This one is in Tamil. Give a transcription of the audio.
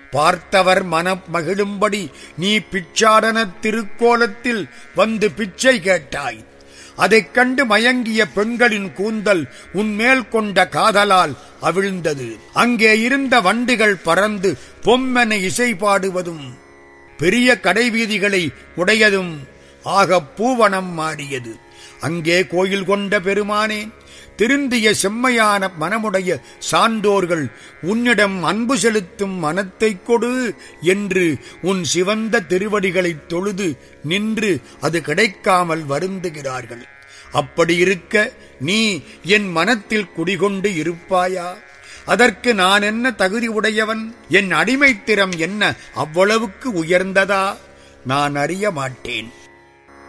பார்த்தவர் மனம் மகிழும்படி நீ பிச்சாடன திருக்கோலத்தில் வந்து பிச்சை கேட்டாய் அதைக் கண்டு மயங்கிய பெண்களின் கூந்தல் உன்மேல் கொண்ட காதலால் அவிழ்ந்தது அங்கே இருந்த வண்டுகள் பறந்து பொம்மென இசை பாடுவதும் பெரிய கடைவீதிகளை உடையதும் ஆக பூவனம் மாறியது அங்கே கோயில் கொண்ட பெருமானே திருந்திய செம்மையான மனமுடைய சான்றோர்கள் உன்னிடம் அன்பு செலுத்தும் மனத்தைக் கொடு என்று உன் சிவந்த திருவடிகளைத் தொழுது நின்று அது கிடைக்காமல் வருந்துகிறார்கள் அப்படி இருக்க நீ என் மனத்தில் குடிகொண்டு இருப்பாயா அதற்கு நான் என்ன தகுதி உடையவன் என் அடிமைத்திறம் என்ன அவ்வளவுக்கு உயர்ந்ததா நான் அறிய மாட்டேன்